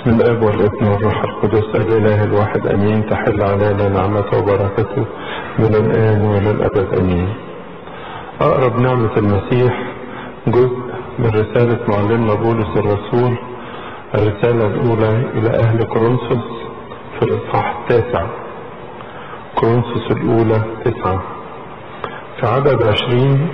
بسم الاب والابن والروح القدس الاله الواحد امين تحل علينا نعمته وبركته من الان والى الابد امين اقرب نعمه المسيح جزء من رساله معلمنا بولس الرسول الرساله الاولى الى اهل كورنثوس في الاصحاح التاسع كورنثوس الاولى تسعه في عدد عشرين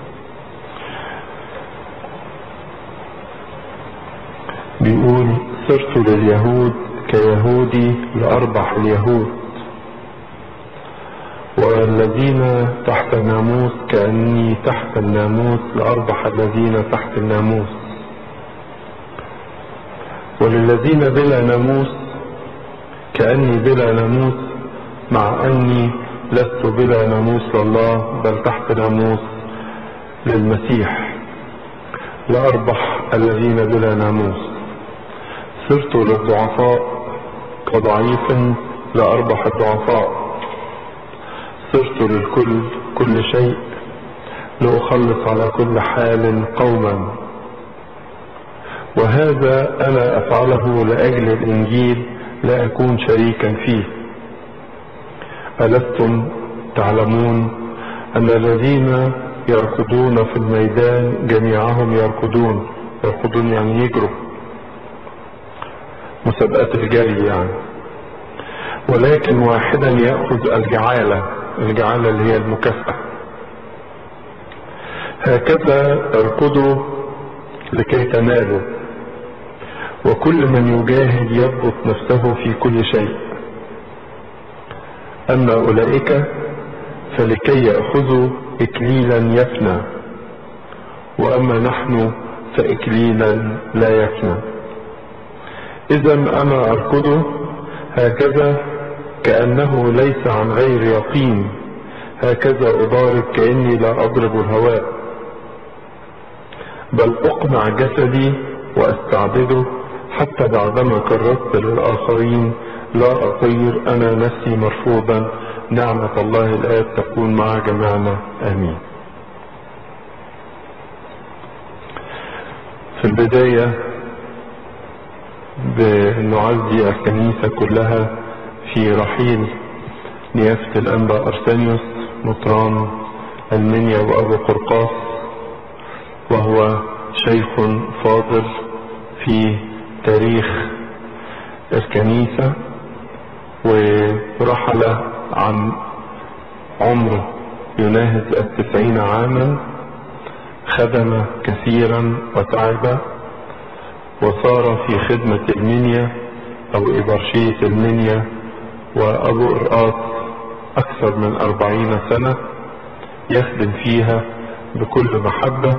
بيقول صرت لليهود كيهودي لأربح اليهود والذين تحت الناموس كأني تحت الناموس لأربح الذين تحت الناموس وللذين بلا ناموس كأني بلا ناموس مع أني لست بلا ناموس لله بل تحت ناموس للمسيح لأربح الذين بلا ناموس صرت للضعفاء كضعيف لأربح الضعفاء صرت للكل كل شيء لأخلص على كل حال قوما وهذا أنا أفعله لأجل الإنجيل لا أكون شريكا فيه ألستم تعلمون أن الذين يركضون في الميدان جميعهم يركضون يركضون يعني يجروا مسابقات الجري يعني ولكن واحدا يأخذ الجعالة الجعالة اللي هي المكافأة هكذا اركضوا لكي تنالوا وكل من يجاهد يضبط نفسه في كل شيء أما أولئك فلكي يأخذوا إكليلا يفنى وأما نحن فإكليلا لا يفنى إذا أنا أركضه هكذا كأنه ليس عن غير يقين هكذا أضارب كأني لا أضرب الهواء بل أقنع جسدي وأستعبده حتى بعدما كرست للآخرين لا أطير أنا نفسي مرفوضا نعمة الله الآب تكون مع جميعنا آمين في البداية بنعزي الكنيسة كلها في رحيل نيافة الأنبا أرسانيوس مطران المنيا وأبو قرقاس وهو شيخ فاضل في تاريخ الكنيسة ورحل عن عمره يناهز التسعين عاما خدم كثيرا وتعب وصار في خدمة المنيا أو إبرشية المنيا وأبو إرقاط أكثر من أربعين سنة يخدم فيها بكل محبة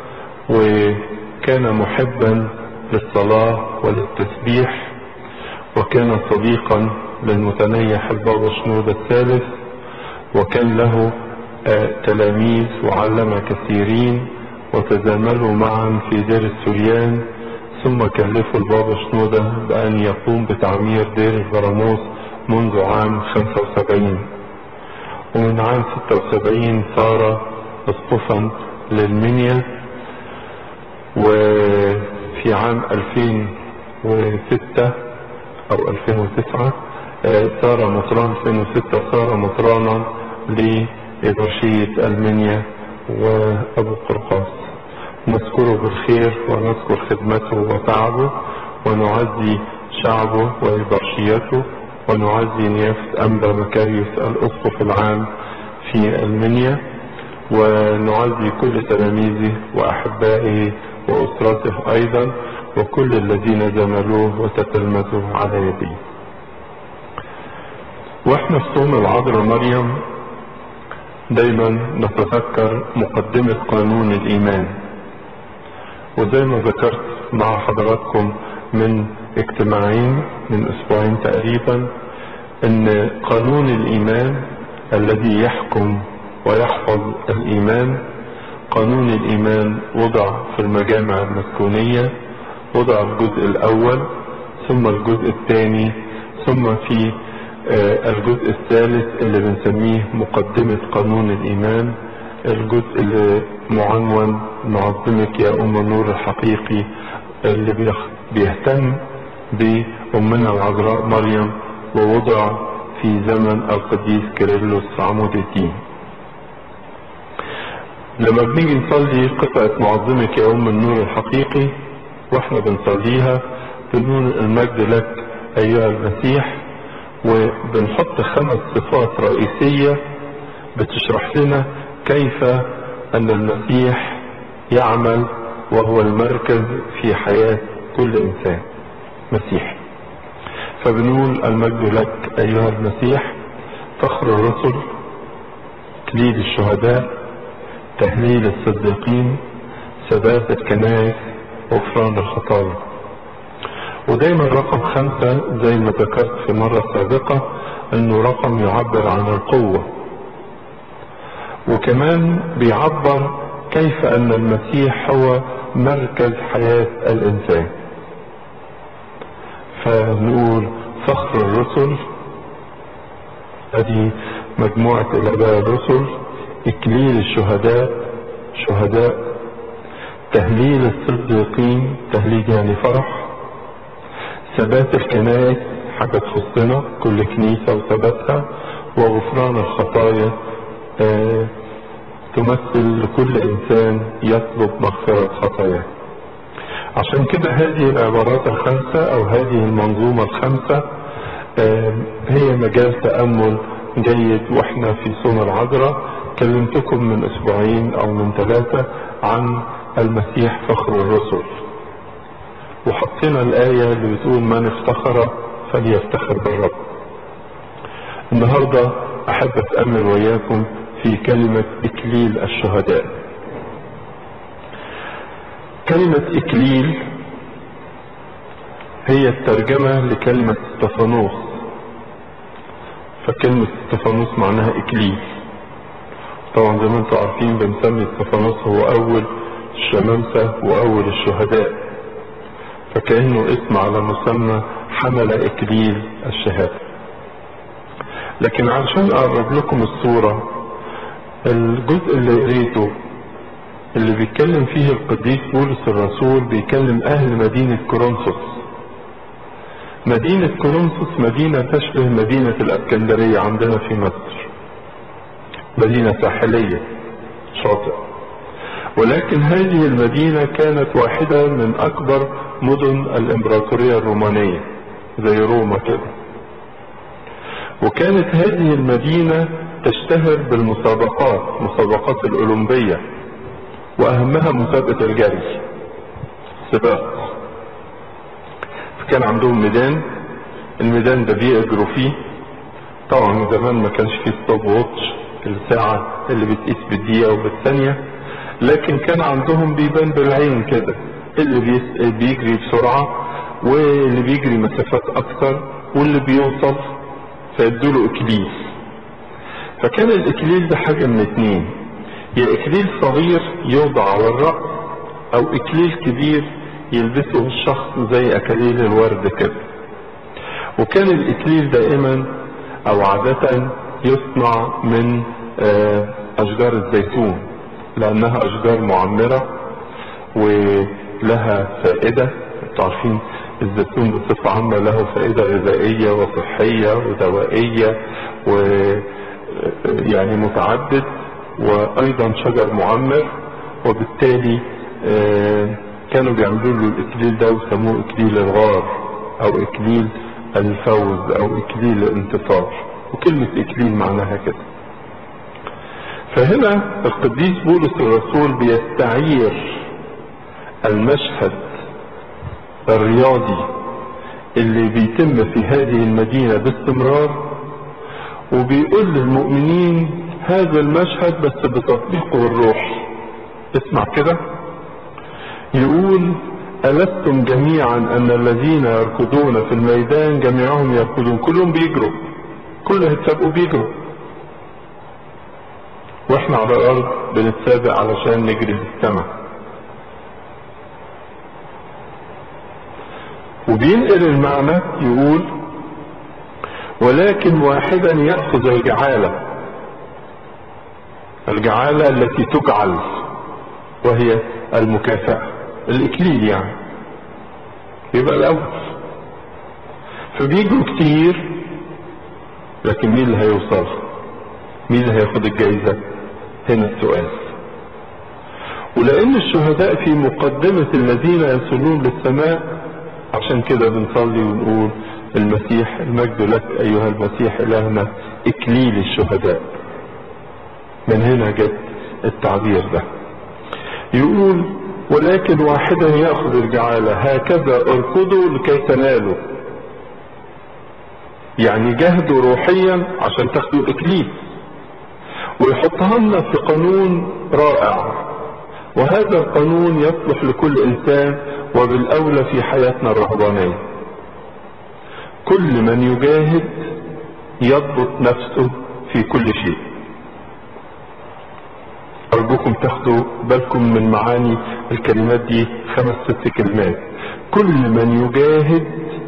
وكان محبا للصلاة وللتسبيح وكان صديقا للمتنيح البابا شنود الثالث وكان له تلاميذ وعلم كثيرين وتزاملوا معا في دير السريان ثم كلفوا البابا شنودة بأن يقوم بتعمير دير البراموس منذ عام 75 ومن عام 76 صار اسقفا للمنيا وفي عام 2006 أو 2009 صار مطران 2006 صار مطرانا لإبرشية المنيا وأبو قرقاس نذكره بالخير ونذكر خدمته وتعبه ونعزي شعبه وإبرشيته ونعزي نيافة أنبا مكاريوس الأسقف العام في المنيا ونعزي كل تلاميذه وأحبائه وأسرته أيضا وكل الذين زملوه وتتلمذوا على يديه واحنا في صوم العذراء مريم دايما نتذكر مقدمة قانون الإيمان وزي ما ذكرت مع حضراتكم من اجتماعين من اسبوعين تقريبا ان قانون الايمان الذي يحكم ويحفظ الايمان قانون الايمان وضع في المجامع المسكونية وضع الجزء الاول ثم الجزء الثاني ثم في الجزء الثالث اللي بنسميه مقدمة قانون الايمان الجزء اللي معنون نعظمك يا أم النور الحقيقي اللي بيهتم بأمنا العذراء مريم ووضع في زمن القديس كيرلس عمود الدين لما بنيجي نصلي قطعة معظمك يا أم النور الحقيقي واحنا بنصليها بنقول المجد لك أيها المسيح وبنحط خمس صفات رئيسية بتشرح لنا كيف أن المسيح يعمل وهو المركز في حياة كل إنسان مسيحي فبنقول المجد لك أيها المسيح فخر الرسل تكليل الشهداء تهليل الصديقين ثبات الكنائس غفران الخطايا ودايما رقم خمسة زي ما ذكرت في مرة سابقة انه رقم يعبر عن القوة وكمان بيعبر كيف ان المسيح هو مركز حياة الانسان فنقول فخر الرسل ادي مجموعة الاباء الرسل اكليل الشهداء شهداء تهليل الصديقين تهليل يعني فرح ثبات الكنائس حاجة تخصنا كل كنيسة وثباتها وغفران الخطايا آه تمثل لكل انسان يطلب مغفرة خطاياه عشان كده هذه العبارات الخمسة او هذه المنظومة الخمسة آه هي مجال تأمل جيد واحنا في صوم العذراء كلمتكم من اسبوعين او من ثلاثة عن المسيح فخر الرسل وحطينا الآية اللي بتقول من افتخر فليفتخر بالرب النهاردة أحب أتأمل وياكم في كلمة إكليل الشهداء كلمة إكليل هي الترجمة لكلمة استفانوس فكلمة استفانوس معناها إكليل طبعا زي ما انتم عارفين بنسمي استفانوس هو أول الشمامسة وأول الشهداء فكأنه اسم على مسمى حمل إكليل الشهادة لكن عشان أقرب لكم الصورة الجزء اللي قريته اللي بيتكلم فيه القديس بولس الرسول بيكلم أهل مدينة كورنثوس مدينة كورنثوس مدينة تشبه مدينة الأسكندرية عندنا في مصر مدينة ساحلية شاطئ ولكن هذه المدينة كانت واحدة من أكبر مدن الإمبراطورية الرومانية زي روما كده وكانت هذه المدينة تشتهر بالمسابقات مسابقات الأولمبية وأهمها مسابقة الجري سباق فكان عندهم ميدان الميدان ده بيجروا فيه طبعا زمان ما كانش فيه ستوب ووتش الساعة اللي بتقيس بالدقيقة وبالثانية لكن كان عندهم بيبان بالعين كده اللي بيس... بيجري بسرعة واللي بيجري مسافات أكتر واللي بيوصل فيدوله إكليل فكان الإكليل ده حاجة من اتنين يا إكليل صغير يوضع على الرأس أو إكليل كبير يلبسه الشخص زي أكاليل الورد كده وكان الإكليل دائما أو عادة يصنع من أشجار الزيتون لأنها أشجار معمرة ولها فائدة عارفين الزيتون بصفة عامة له فائدة غذائية وصحية ودوائية ويعني متعدد وأيضا شجر معمر وبالتالي كانوا بيعملوا له الإكليل ده وسموه إكليل الغار أو إكليل الفوز أو إكليل الانتصار وكلمة إكليل معناها كده فهنا القديس بولس الرسول بيستعير المشهد الرياضي اللي بيتم في هذه المدينة باستمرار وبيقول للمؤمنين هذا المشهد بس بتطبيقه الروح اسمع كده يقول ألستم جميعا أن الذين يركضون في الميدان جميعهم يركضون كلهم بيجروا كل هتسابقوا بيجروا واحنا على الارض بنتسابق علشان نجري في السماء وبينقل المعنى يقول ولكن واحدا يأخذ الجعالة الجعالة التي تجعل وهي المكافأة الإكليل يعني يبقى الأول فبيجوا كتير لكن مين اللي هيوصل مين اللي هياخد الجايزة هنا السؤال ولأن الشهداء في مقدمة الذين يصلون للسماء عشان كده بنصلي ونقول المسيح المجد لك أيها المسيح إلهنا إكليل الشهداء من هنا جت التعبير ده يقول ولكن واحدا يأخذ الجعالة هكذا اركضوا لكي تنالوا يعني جاهدوا روحيا عشان تاخدوا الإكليل ويحطها لنا في قانون رائع وهذا القانون يصلح لكل إنسان وبالأولى في حياتنا الرهبانية كل من يجاهد يضبط نفسه في كل شيء أرجوكم تاخدوا بالكم من معاني الكلمات دي خمس ست كلمات كل من يجاهد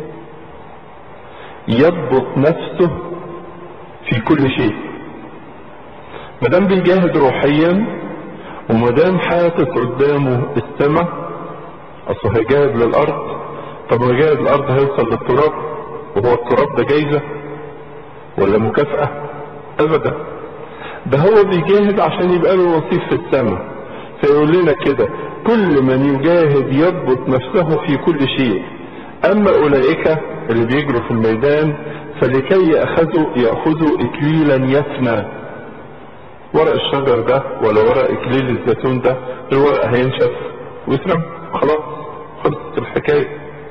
يضبط نفسه في كل شيء مادام بيجاهد روحيا ومادام حاطط قدامه السماء اصل هيجاهد للارض طب هو جاهد الارض هيوصل للتراب وهو التراب ده جايزه ولا مكافاه ابدا ده هو بيجاهد عشان يبقى له نصيب في السماء فيقول لنا كده كل من يجاهد يضبط نفسه في كل شيء اما اولئك اللي بيجروا في الميدان فلكي ياخذوا ياخذوا اكليلا يفنى ورق الشجر ده ولا ورق اكليل الزيتون ده الورق هينشف ويترم خلاص خلصت الحكايه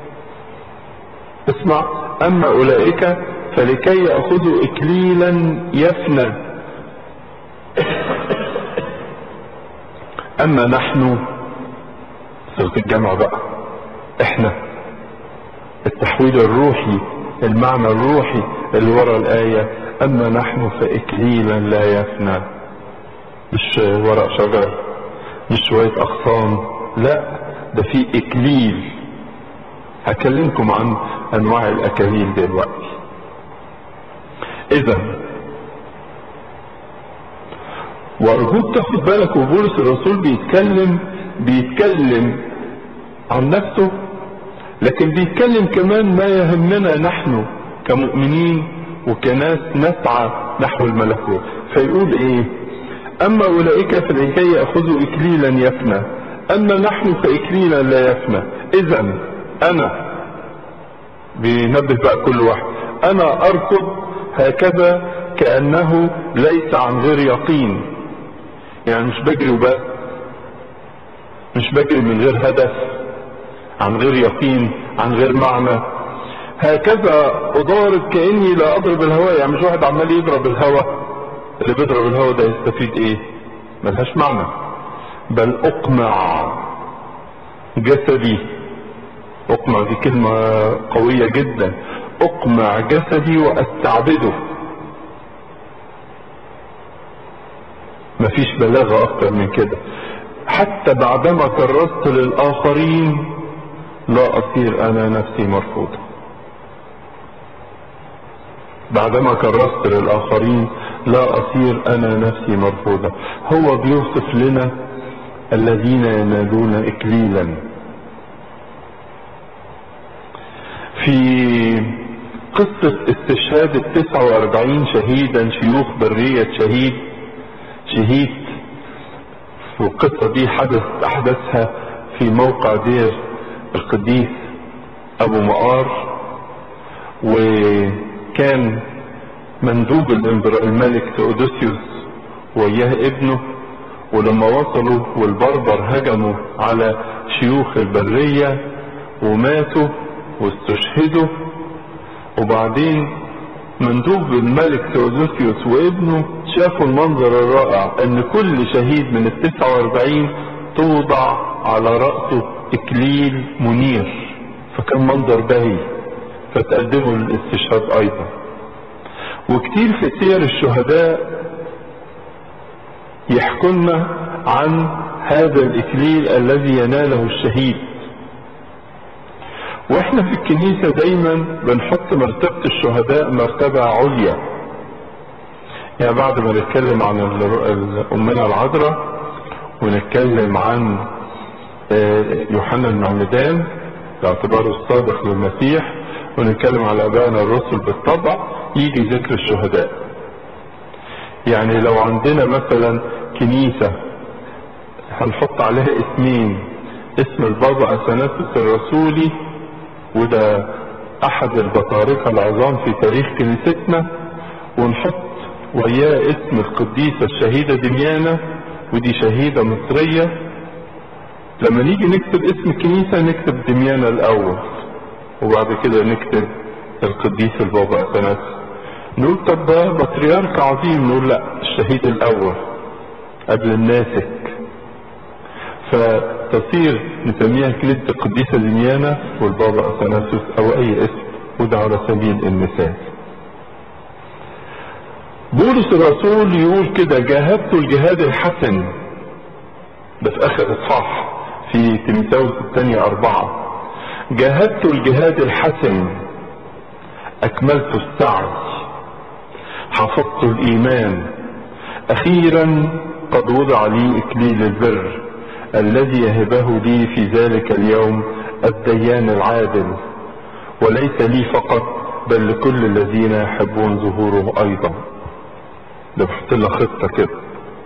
اسمع اما اولئك فلكي ياخذوا اكليلا يفنى اما نحن صيغه الجمع بقى احنا التحويل الروحي المعنى الروحي اللي ورا الايه اما نحن فاكليلا لا يفنى مش ورق شجر مش شويه اغصان لا ده في اكليل هكلمكم عن انواع الاكاليل دلوقتي اذا وارجوك تاخد بالك وبولس الرسول بيتكلم بيتكلم عن نفسه لكن بيتكلم كمان ما يهمنا نحن كمؤمنين وكناس نسعى نحو الملكوت فيقول ايه اما اولئك فلكي ياخذوا اكليلا يفنى اما نحن فاكليلا لا يفنى اذا انا بينبه بقى كل واحد انا اركض هكذا كانه ليس عن غير يقين يعني مش بجري وبس مش بجري من غير هدف عن غير يقين عن غير معنى هكذا اضارب كاني لا اضرب الهواء يعني مش واحد عمال يضرب الهواء اللي بيضرب الهواء ده يستفيد ايه ملهاش معنى بل اقمع جسدي اقمع دي كلمة قوية جدا اقمع جسدي واستعبده مفيش بلاغة اكتر من كده حتى بعدما كرست للاخرين لا اصير انا نفسي مرفوضة بعدما كرست للاخرين لا اصير انا نفسي مرفوضة هو بيوصف لنا الذين ينالون اكليلا في قصة استشهاد التسعة واربعين شهيدا شيوخ برية شهيد شهيد والقصة دي حدث أحدثها في موقع دير القديس أبو مقار وكان مندوب الملك تودوسيوس وياه ابنه ولما وصلوا والبربر هجموا على شيوخ البرية وماتوا واستشهدوا وبعدين مندوب الملك تودوسيوس وابنه شافوا المنظر الرائع ان كل شهيد من التسعة واربعين توضع على رأسه اكليل منير فكان منظر باهي فتقدموا للاستشهاد ايضا وكتير في سير الشهداء يحكمنا عن هذا الاكليل الذي يناله الشهيد واحنا في الكنيسة دايما بنحط مرتبة الشهداء مرتبة عليا يعني بعد ما نتكلم عن أمنا العذراء ونتكلم عن يوحنا المعمدان باعتباره الصادق للمسيح ونتكلم على ابائنا الرسل بالطبع يجي ذكر الشهداء يعني لو عندنا مثلا كنيسة هنحط عليها اسمين اسم البابا اثناسوس الرسولي وده احد البطاركة العظام في تاريخ كنيستنا ونحط وياه اسم القديسة الشهيدة دميانة ودي شهيدة مصرية لما نيجي نكتب اسم الكنيسة نكتب دميانة الاول وبعد كده نكتب القديس البابا اثناسوس نقول طب ده بطريرك عظيم نقول لا الشهيد الاول قبل الناسك فتصير نسميها كنيسة القديسة دميانة والبابا اثناسوس او اي اسم وده على سبيل المثال بولس الرسول يقول كده جاهدت الجهاد الحسن ده في اخر اصحاح في تيموثاوس الثانية اربعة جاهدت الجهاد الحسن اكملت السعي حفظت الايمان اخيرا قد وضع لي اكليل البر الذي يهبه لي في ذلك اليوم الديان العادل وليس لي فقط بل لكل الذين يحبون ظهوره ايضا ده بحط لها خطة كده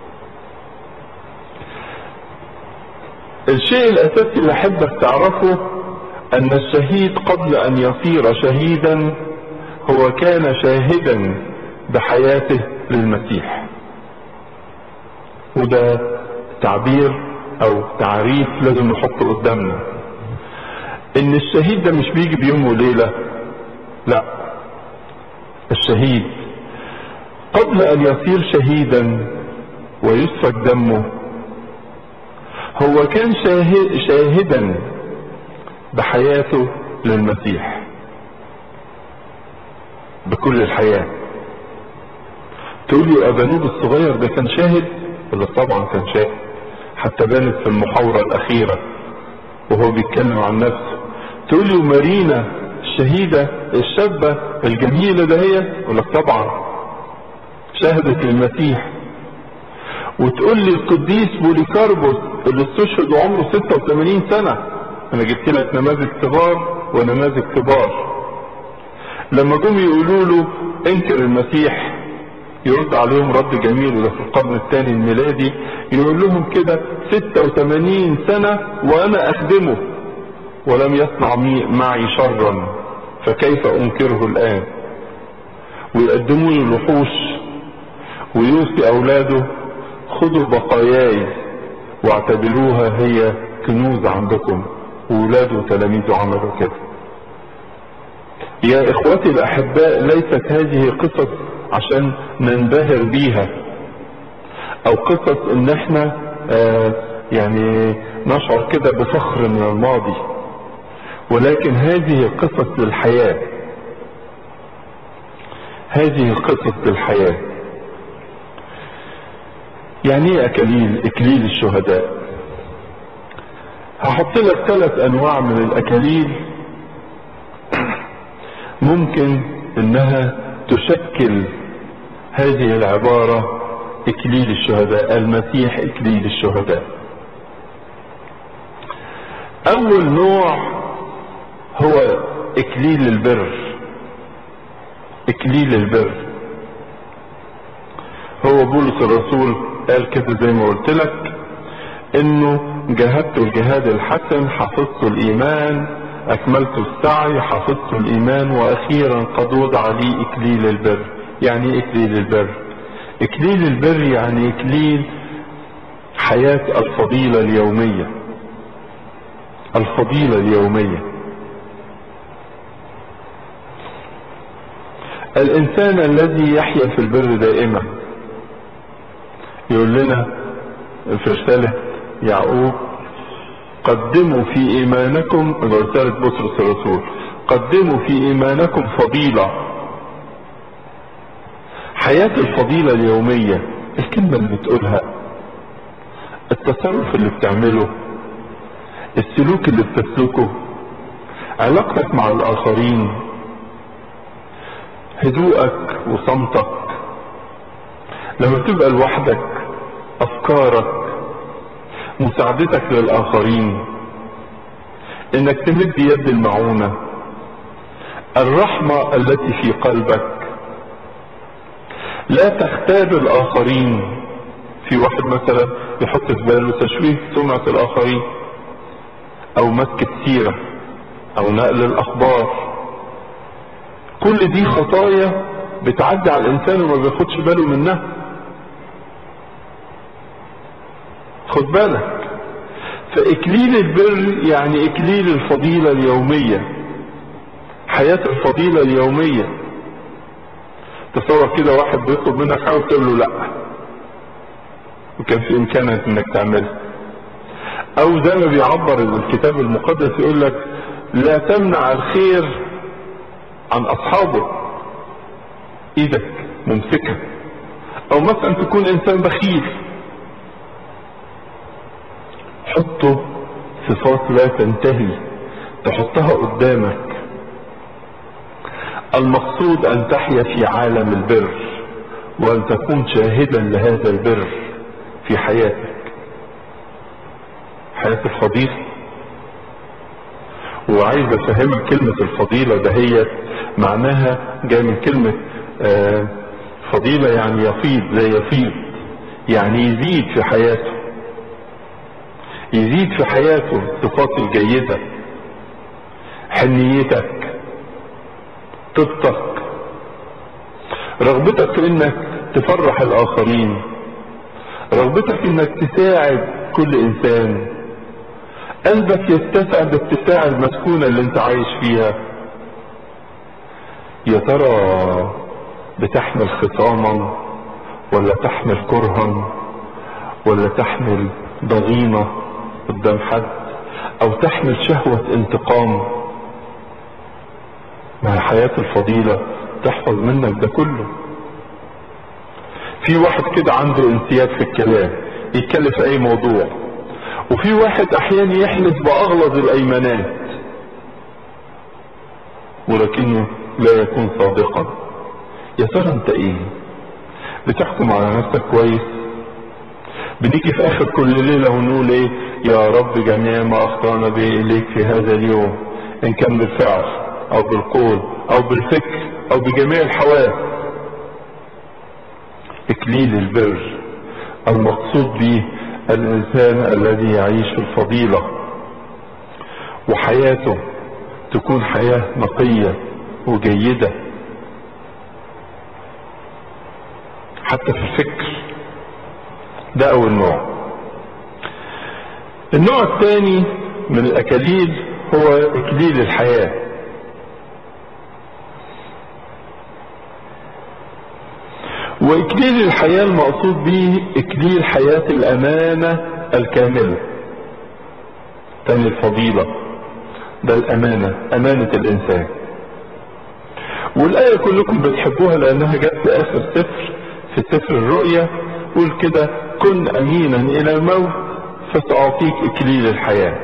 الشيء الاساسي اللي احبك تعرفه ان الشهيد قبل ان يصير شهيدا هو كان شاهدا بحياته للمسيح وده تعبير او تعريف لازم نحطه قدامنا ان الشهيد ده مش بيجي بيوم وليلة لا الشهيد قبل ان يصير شهيدا ويسفك دمه هو كان شاهد شاهدا بحياته للمسيح بكل الحياة تقول لي أبانوب الصغير ده كان شاهد ولا طبعا كان شاهد حتى بانت في المحاورة الأخيرة وهو بيتكلم عن نفسه تقول لي ومارينا الشهيدة الشابة الجميلة ده هي ولا طبعا شهدت للمسيح وتقول لي القديس بوليكاربوس اللي استشهد وعمره 86 سنة انا جبت لك نماذج كبار ونماذج كبار لما جم يقولوا له انكر المسيح يرد عليهم رد جميل وده في القرن الثاني الميلادي يقول لهم كده 86 سنة وانا اخدمه ولم يصنع معي شرا فكيف انكره الان ويقدموا له الوحوش ويوصي اولاده خذوا بقاياي واعتبروها هي كنوز عندكم وولاده وتلاميذه عملوا كده يا اخوتي الاحباء ليست هذه قصص عشان ننبهر بيها او قصص ان احنا آه يعني نشعر كده بفخر من الماضي ولكن هذه قصص للحياة هذه قصص للحياة يعني ايه اكاليل اكليل الشهداء هحط لك ثلاث انواع من الاكاليل ممكن انها تشكل هذه العبارة اكليل الشهداء المسيح اكليل الشهداء اول نوع هو اكليل البر اكليل البر هو بولس الرسول قال كده زي ما قلت لك انه جاهدت الجهاد الحسن حفظت الايمان اكملت السعي حفظت الايمان واخيرا قد وضع لي اكليل البر يعني ايه اكليل البر اكليل البر يعني اكليل حياة الفضيلة اليومية الفضيلة اليومية الانسان الذي يحيا في البر دائما يقول لنا في رسالة يعقوب قدموا في ايمانكم رسالة بطرس الرسول قدموا في ايمانكم فضيلة حياة الفضيلة اليومية الكلمة اللي بتقولها التصرف اللي بتعمله السلوك اللي بتسلكه علاقتك مع الاخرين هدوءك وصمتك لما تبقى لوحدك افكارك مساعدتك للاخرين انك تمد يد المعونة الرحمة التي في قلبك لا تختاب الآخرين في واحد مثلا يحط في باله تشويه سمعة الآخرين أو مسك السيرة أو نقل الأخبار كل دي خطايا بتعدي على الإنسان وما بياخدش باله منها خد بالك فإكليل البر يعني إكليل الفضيلة اليومية حياة الفضيلة اليومية تصور كده واحد بيطلب منك حاجة وتقول له لا وكان في إمكانك إنك تعملها أو زي ما بيعبر الكتاب المقدس يقول لك لا تمنع الخير عن أصحابه إيدك ممسكة أو مثلا تكون إنسان بخيل حطه صفات لا تنتهي تحطها قدامك المقصود ان تحيا في عالم البر وان تكون شاهدا لهذا البر في حياتك حياة الفضيلة وعايز افهمك كلمة الفضيلة دهيت معناها جاي من كلمة آه فضيلة يعني يفيض زي يفيض يعني يزيد في حياته يزيد في حياته الصفات الجيدة حنيتك طبتك رغبتك انك تفرح الاخرين رغبتك انك تساعد كل انسان قلبك يتسع باتساع المسكونة اللي انت عايش فيها يا ترى بتحمل خصاما ولا تحمل كرها ولا تحمل ضغينة قدام حد او تحمل شهوة انتقام مع حياة الفضيلة تحفظ منك ده كله في واحد كده عنده انسياب في الكلام يتكلم في اي موضوع وفي واحد احيانا يحلف باغلظ الايمانات ولكنه لا يكون صادقا يا ترى انت ايه بتحكم على نفسك كويس بنيجي في اخر كل ليلة ونقول ايه يا رب جميع ما اخطانا به اليك في هذا اليوم ان كان بالفعل او بالقول او بالفكر او بجميع الحواس اكليل البر المقصود به الانسان الذي يعيش الفضيلة وحياته تكون حياة نقية وجيدة حتى في الفكر ده اول نوع النوع الثاني من الاكاليل هو اكليل الحياه واكليل الحياة المقصود به اكليل حياة الامانة الكاملة تاني الفضيلة ده الامانة امانة الانسان والاية كلكم بتحبوها لانها جت في اخر سفر في سفر الرؤيا قول كده كن امينا الى الموت فساعطيك اكليل الحياة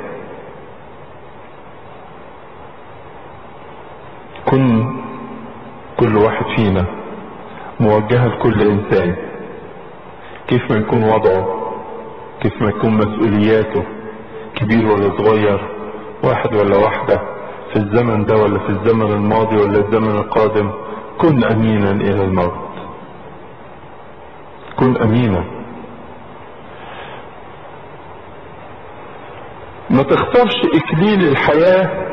كن كل واحد فينا موجهة لكل انسان كيف ما يكون وضعه كيف ما يكون مسؤولياته كبير ولا صغير واحد ولا واحدة في الزمن ده ولا في الزمن الماضي ولا الزمن القادم كن امينا الى الموت كن امينا ما تختارش اكليل الحياة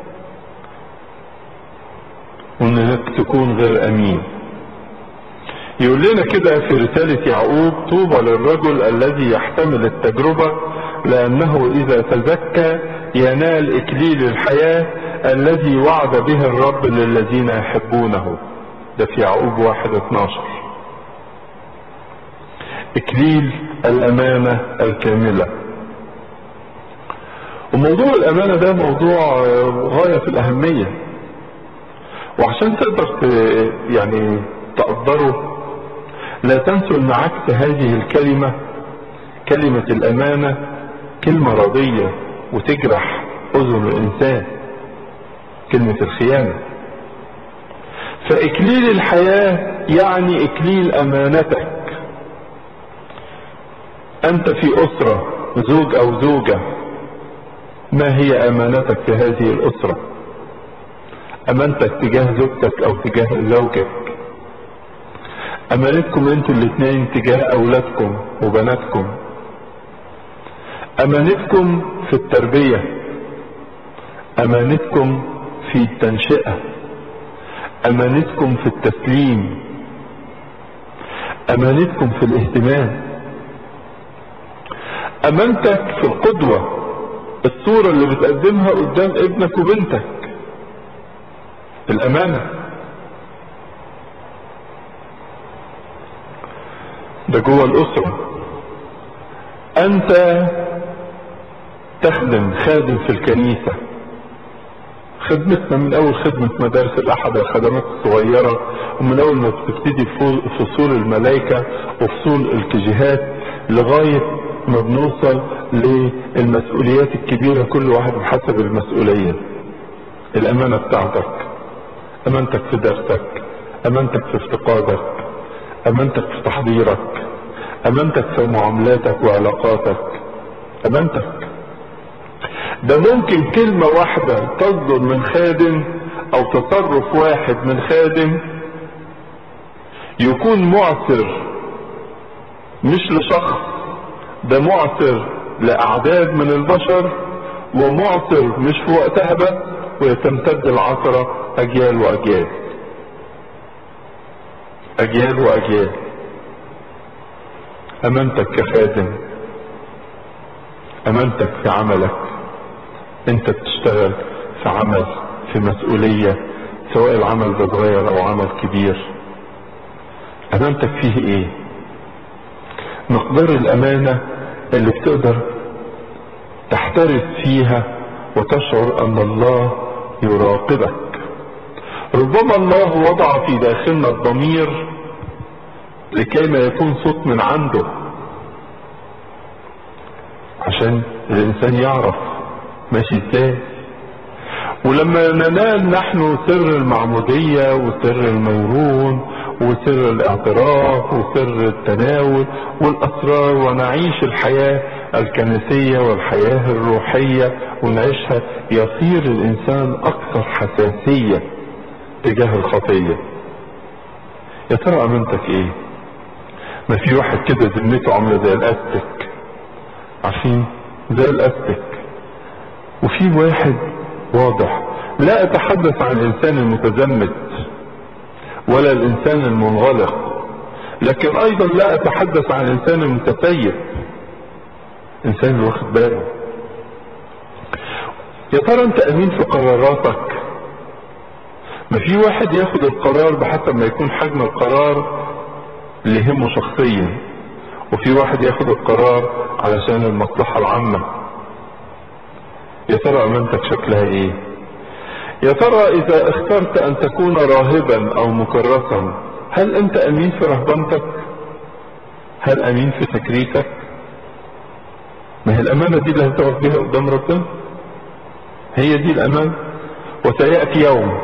وانك تكون غير امين يقول لنا كده في رسالة يعقوب طوبى للرجل الذي يحتمل التجربة لأنه إذا تزكى ينال إكليل الحياة الذي وعد به الرب للذين يحبونه ده في يعقوب واحد اتناشر إكليل الأمانة الكاملة وموضوع الأمانة ده موضوع غاية في الأهمية وعشان تقدر يعني تقدره لا تنسوا ان عكس هذه الكلمة كلمة الامانة كلمة رضية وتجرح اذن الانسان كلمة الخيانة فاكليل الحياة يعني اكليل امانتك انت في اسرة زوج او زوجة ما هي امانتك في هذه الاسرة امانتك تجاه زوجتك او تجاه زوجك امانتكم انتوا الاثنين تجاه اولادكم وبناتكم امانتكم في التربيه امانتكم في التنشئه امانتكم في التسليم امانتكم في الاهتمام امانتك في القدوه الصوره اللي بتقدمها قدام ابنك وبنتك الامانه ده جوه الاسره انت تخدم خادم في الكنيسه خدمتنا من اول خدمة مدارس الاحد الخدمات الصغيرة ومن اول ما بتبتدي فصول الملائكة وفصول الكجيهات لغاية ما بنوصل للمسؤوليات الكبيرة كل واحد بحسب المسؤولية الامانة بتاعتك امانتك في درسك امانتك في افتقادك امانتك في تحضيرك امانتك في معاملاتك وعلاقاتك امانتك ده ممكن كلمة واحدة تصدر من خادم او تصرف واحد من خادم يكون معسر مش لشخص ده معسر لاعداد من البشر ومعسر مش في وقتها بس ويتمتد العثرة اجيال واجيال اجيال واجيال امانتك كخادم امانتك في عملك انت بتشتغل في عمل في مسؤولية سواء العمل ده صغير او عمل كبير امانتك فيه ايه مقدار الامانة اللي بتقدر تحترس فيها وتشعر ان الله يراقبك ربما الله وضع في داخلنا الضمير لكي ما يكون صوت من عنده عشان الانسان يعرف ماشي ازاي ولما ننال نحن سر المعمودية وسر الميرون وسر الاعتراف وسر التناول والاسرار ونعيش الحياة الكنسية والحياة الروحية ونعيشها يصير الانسان اكثر حساسية تجاه الخطية يا ترى امانتك ايه ما في واحد كده ذمته عامله زي الاستك عارفين زي الاستك وفي واحد واضح لا اتحدث عن الانسان المتزمت ولا الانسان المنغلق لكن ايضا لا اتحدث عن الانسان المتسيب انسان اللي واخد باله يا ترى انت امين في قراراتك ما في واحد ياخد القرار بحسب ما يكون حجم القرار اللي يهمه شخصيا وفي واحد ياخد القرار علشان المصلحة العامة يا ترى امانتك شكلها ايه يا ترى اذا اخترت ان تكون راهبا او مكرسا هل انت امين في رهبنتك هل امين في تكريسك ما هي الامانة دي اللي هتقف بيها قدام ربنا هي دي الامانة وسيأتي يوم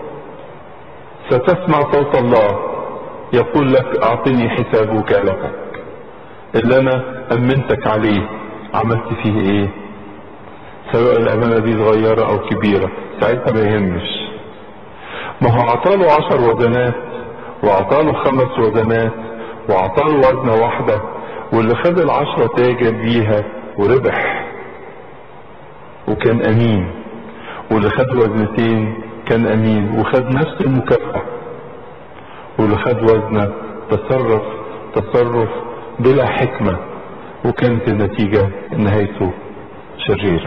ستسمع صوت الله يقول لك اعطني حساب وكالتك اللي انا امنتك عليه عملت فيه ايه سواء الامانه دي صغيره او كبيره ساعتها ما يهمش ما هو عطاله عشر وزنات وعطاله خمس وزنات وعطاله وزنه واحده واللي خد العشره تاجر بيها وربح وكان امين واللي خد وزنتين كان امين وخد نفس المكافاه واللي خد وزنه تصرف تصرف بلا حكمة وكانت النتيجة نهايته شريرة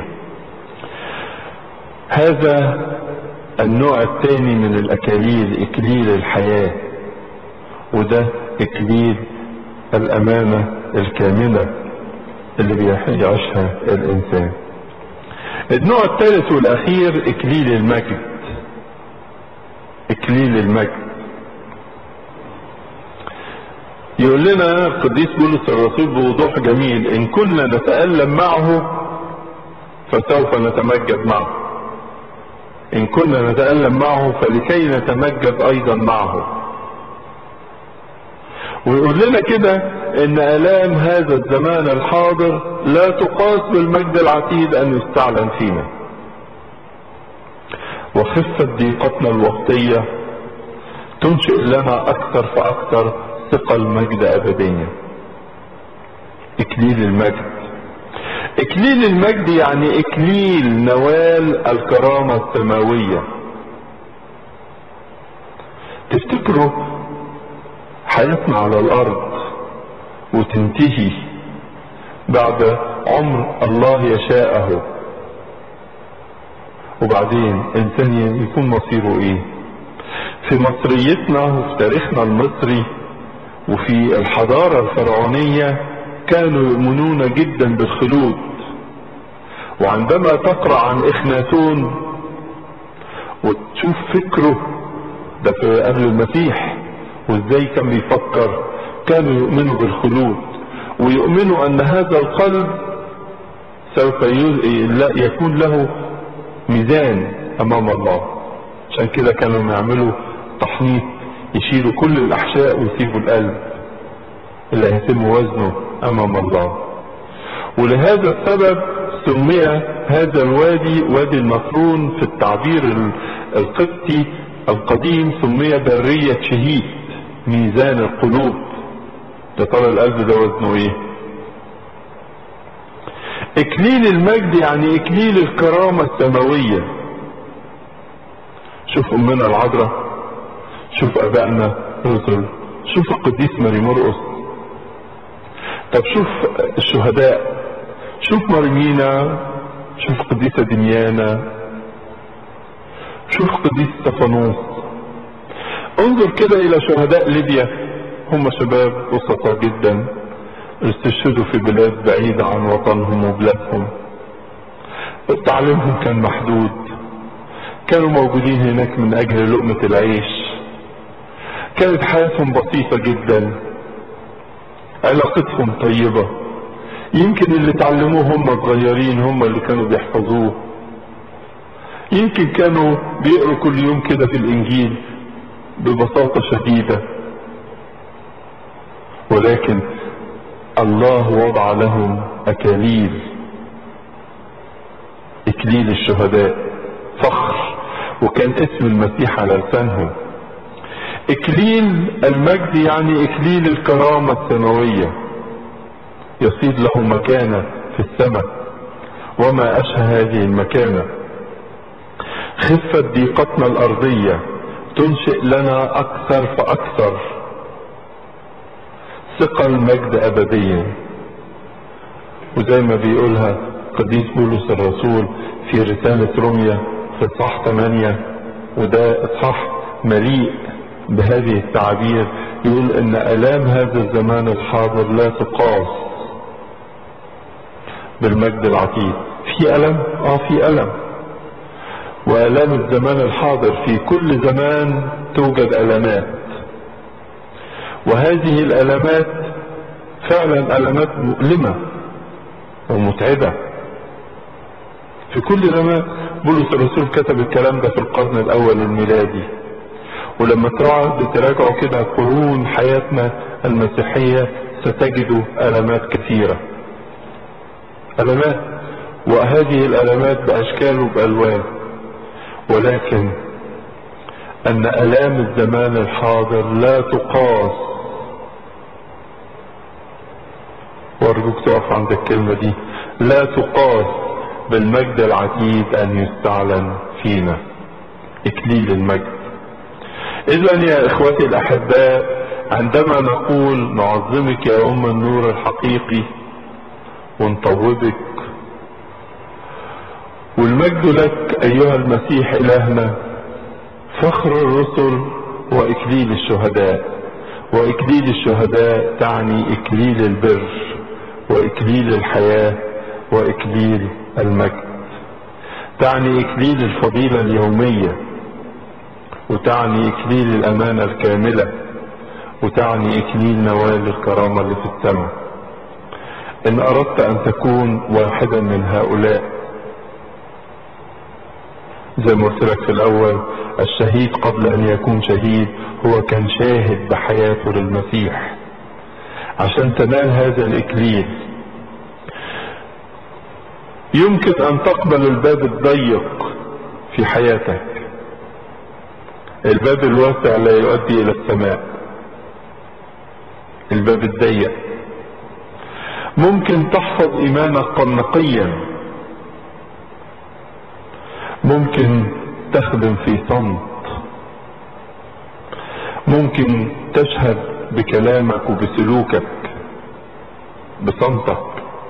هذا النوع الثاني من الأكاليل إكليل الحياة وده إكليل الأمانة الكاملة اللي بيعيشها الإنسان النوع الثالث والأخير إكليل المجد إكليل المجد يقول لنا القديس بولس الرسول بوضوح جميل ان كنا نتألم معه فسوف نتمجد معه ان كنا نتألم معه فلكي نتمجد ايضا معه ويقول لنا كده ان الام هذا الزمان الحاضر لا تقاس بالمجد العتيد ان يستعلن فينا وخفة ضيقتنا الوقتية تنشئ لنا أكثر فأكثر ثقل مجد أبدية إكليل المجد إكليل المجد يعني إكليل نوال الكرامة السماوية تفتكروا حياتنا على الأرض وتنتهي بعد عمر الله يشاءه وبعدين انسان يكون مصيره ايه في مصريتنا وفي تاريخنا المصري وفي الحضارة الفرعونية كانوا يؤمنون جدا بالخلود وعندما تقرأ عن اخناتون وتشوف فكره ده في قبل المسيح وازاي كان بيفكر كانوا يؤمنوا بالخلود ويؤمنوا ان هذا القلب سوف يكون له ميزان امام الله عشان كده كانوا يعملوا تحنيط يشيلوا كل الاحشاء ويسيبوا القلب اللي هيتم وزنه امام الله ولهذا السبب سمي هذا الوادي وادي النصرون في التعبير القبطي القديم سمي برية شهيد ميزان القلوب يا ترى القلب ده وزنه ايه اكليل المجد يعني اكليل الكرامة السماوية شوف امنا العذراء شوف ابائنا الرسل شوف القديس ماري مرقس طب شوف الشهداء شوف مريمينا شوف قديسة دميانة شوف قديس استفانوس انظر كده الى شهداء ليبيا هم شباب بسطاء جدا استشهدوا في بلاد بعيدة عن وطنهم وبلادهم تعليمهم كان محدود كانوا موجودين هناك من اجل لقمة العيش كانت حياتهم بسيطة جدا علاقتهم طيبة يمكن اللي تعلموه هم صغيرين هم اللي كانوا بيحفظوه يمكن كانوا بيقروا كل يوم كده في الانجيل ببساطة شديدة ولكن الله وضع لهم اكاليل اكليل الشهداء فخر وكان اسم المسيح على لسانهم اكليل المجد يعني اكليل الكرامة السماوية يصير له مكانة في السماء وما اشهى هذه المكانة خفة ضيقتنا الارضية تنشئ لنا اكثر فاكثر ثقل مجد ابديا وزي ما بيقولها قديس بولس الرسول في رسالة روميا في اصحاح 8 وده اصحاح مليء بهذه التعابير يقول ان الام هذا الزمان الحاضر لا تقاس بالمجد العتيد في الم اه في الم والام الزمان الحاضر في كل زمان توجد المات وهذه الالمات فعلا الامات مؤلمه ومتعبه في كل زمان بولس الرسول كتب الكلام ده في القرن الاول الميلادي ولما تراجعوا كده قرون حياتنا المسيحية ستجدوا ألمات كثيرة ألمات وهذه الألمات بأشكال وبألوان ولكن أن ألام الزمان الحاضر لا تقاس وأرجوك تقف عند الكلمة دي لا تقاس بالمجد العتيد أن يستعلن فينا إكليل المجد إذا يا إخوتي الأحباء عندما نقول نعظمك يا أم النور الحقيقي ونطوبك والمجد لك أيها المسيح إلهنا فخر الرسل وإكليل الشهداء وإكليل الشهداء تعني إكليل البر وإكليل الحياة وإكليل المجد تعني إكليل الفضيلة اليومية وتعني إكليل الأمانة الكاملة وتعني إكليل نوال الكرامة اللي في السماء إن أردت أن تكون واحدا من هؤلاء زي ما قلت لك في الأول الشهيد قبل أن يكون شهيد هو كان شاهد بحياته للمسيح عشان تنال هذا الإكليل يمكن أن تقبل الباب الضيق في حياتك الباب الواسع لا يؤدي الى السماء الباب الضيق ممكن تحفظ ايمانك نقيا ممكن تخدم في صمت ممكن تشهد بكلامك وبسلوكك بصمتك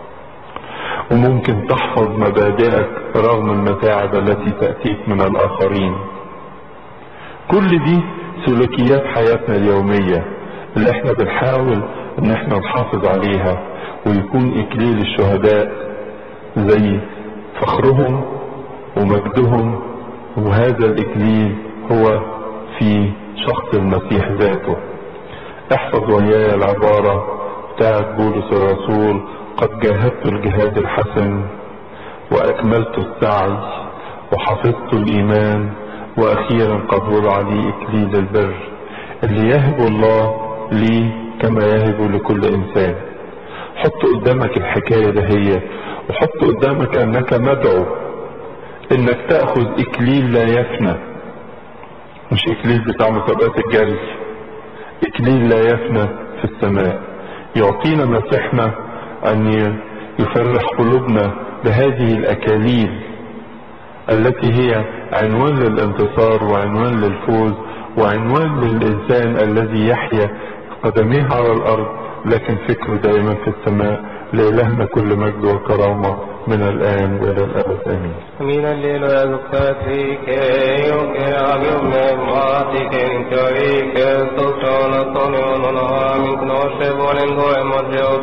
وممكن تحفظ مبادئك رغم المتاعب التي تأتيك من الآخرين كل دي سلوكيات حياتنا اليومية اللي احنا بنحاول ان احنا نحافظ عليها ويكون اكليل الشهداء زي فخرهم ومجدهم وهذا الاكليل هو في شخص المسيح ذاته احفظ وياي العبارة بتاعت بولس الرسول قد جاهدت الجهاد الحسن واكملت السعي وحفظت الايمان واخيرا قد وضع لي اكليل البر اللي يهب الله لي كما يهب لكل انسان حط قدامك الحكاية ده هي وحط قدامك انك مدعو انك تأخذ اكليل لا يفنى مش اكليل بتاع مسابقات الجري اكليل لا يفنى في السماء يعطينا مسيحنا ان يفرح قلوبنا بهذه الاكاليل التي هي عنوان للانتصار وعنوان للفوز وعنوان للانسان الذي يحيا قدميه على الارض لكن فكره دائما في السماء لإلهنا كل مجد وكرامة من الآن وإلى الأبد آمين Min allelo jag uppskattike och jag med matiken inte och rike så från att hon och någon har min knorse våren går emot